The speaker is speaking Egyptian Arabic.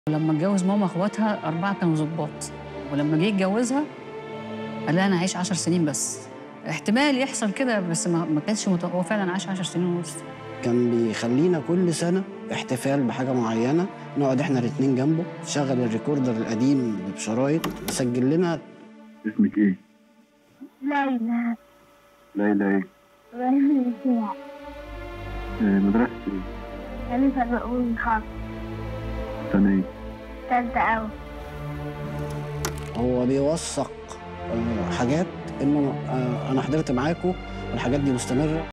لما اتجوز ماما اخواتها اربعه كانوا ظباط ولما جه يتجوزها قال لها انا هعيش 10 سنين بس احتمال يحصل كده بس ما, ما كانش مت... هو فعلا عاش 10 سنين ونص كان بيخلينا كل سنة احتفال بحاجة معينة نقعد احنا الاتنين جنبه شغل الريكوردر القديم بشرايط يسجل لنا اسمك ايه؟ ليلى ليلى ايه؟ إبراهيم الرفيع آه، مدرسة ايه؟ خليفة المأمون خاص سنة ايه؟ تالتة أول هو بيوثق آه، حاجات انه آه، انا حضرت معاكم والحاجات دي مستمرة